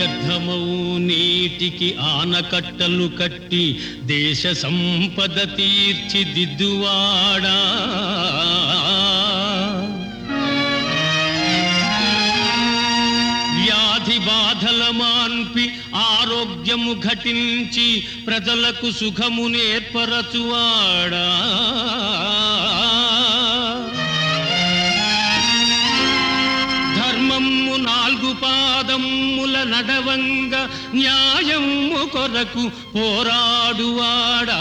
వ్యర్థమౌ నీటికి ఆనకట్టలు కట్టి దేశ సంపద తీర్చిదిద్దువాడా వ్యాధి బాధల మాన్పి ఆరోగ్యము ఘటించి ప్రజలకు సుఖము నేర్పరచువాడా ధర్మము నాలుగు పాదముల నడవంగ న్యాయము కొరకు పోరాడువాడా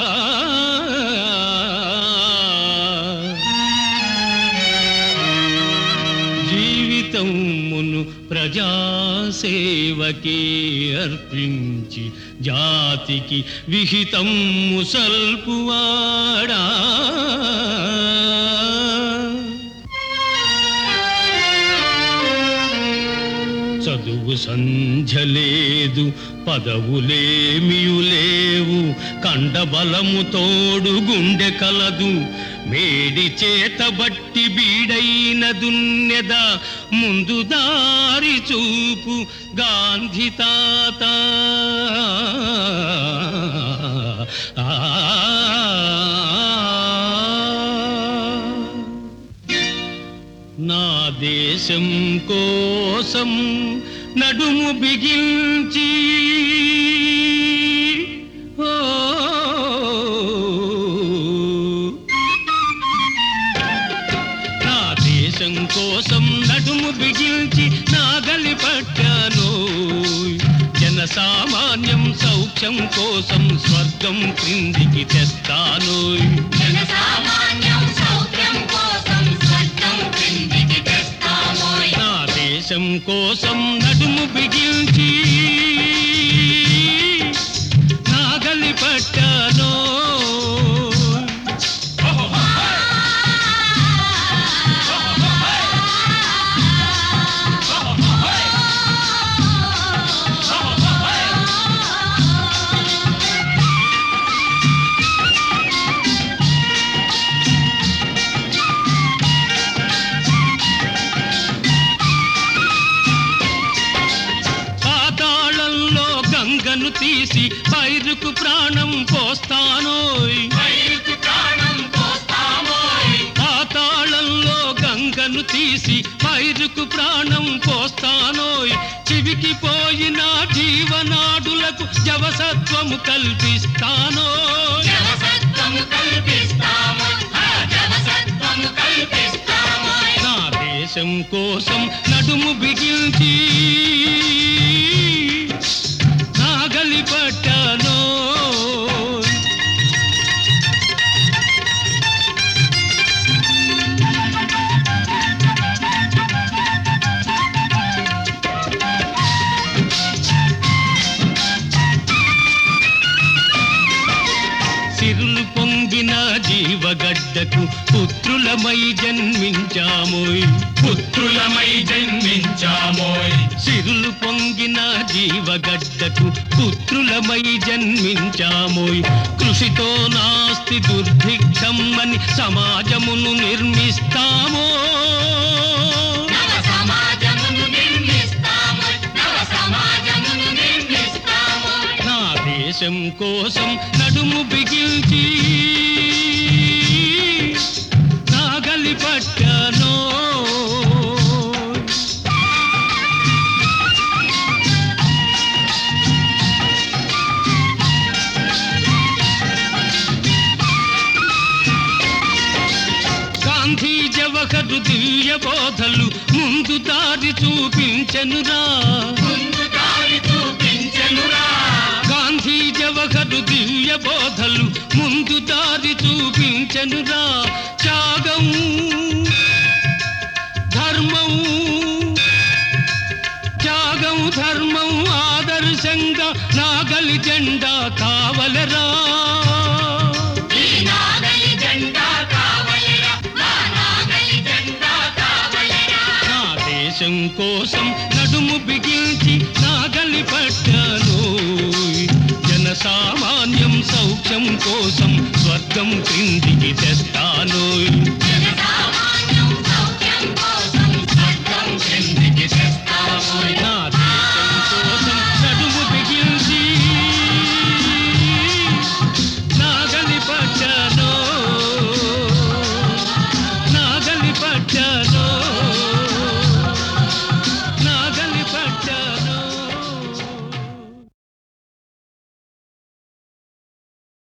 జీవితమును ప్రజాసేవకే అర్పించి జాతికి విహితము సల్పువాడా చదువు సంధ్యలేదు పదవులేమియు లేవు కండబలము తోడు గుండె కలదు మేడి చేతబట్టి బీడైన దున్నెద ముందు దారి చూపు గాంధీ తాత ఆ నా దేశం కోసం నడుము బిగించి ఓ నా దేశం కోసం నడుము బిగించి నాగలి పట్టాను జన సామాన్యం సౌఖ్యం కోసం స్వర్గం క్రిందికి తెస్తాను జనసామాన్యం సౌఖ్యం కోసం స్వర్గం క్రిందికి తెస్తామోయ్. నా దేశం కోసం నడుము బిగించి నాగలి పట్టాను పాతాళంలో గంగను తీసి పైరుకు ప్రాణం పోస్తానోయ్ పైరుకు ప్రాణం పోస్తామోయ్. పాతాళంలో గంగను తీసి పైరుకు ప్రాణం పోస్తానోయ్ చివికి పోయిన జీవనాడులకు జవసత్వము కల్పిస్తానోయ్ జవసత్వము కల్పిస్తామోయ్. ఆ జవసత్వము కల్పిస్తామోయ్. నా దేశం కోసం నడుము బిగించి నాగలి పట్టానో సిరులు పొంగిన జీవగడ్డకు పుత్రులమై జన్మించామోయ్ పుత్రులమై జన్మించామోయ్ సిరులు పొంగిన జీవగడ్డకు పుత్రులమై జన్మించామోయ్ కృషితో నాస్తి దుర్భిక్షం అని సమాజమును నిర్మిస్తామో నవ సమాజమును నిర్మిస్తామోయ్. నవ సమాజమును నిర్మిస్తామోయ్. నా దేశం కోసం నడుము బిగించి నాగలి పట్టానో గాంధీ జవహరు దివ్య బోధలు ముందు దారి చూపించనురా ముందు దారి చూపించెనురా. గాంధీ జవహరు దివ్య బోధలు ముందు దారి చూపించనురా త్యాగం ధర్మం త్యాగం ధర్మం ఆదర్శంగా నాగలి జెండా కావలరా ఈ నాగలి జెండా కావలిరా. మా నాగలి జెండా కావలిరా. నా దేశం కోసం నడుము బిగించి నాగలి పట్టాను జన సామాన్యం సౌఖ్యం కోసం స్వర్గం క్రిందికి తెస్తాను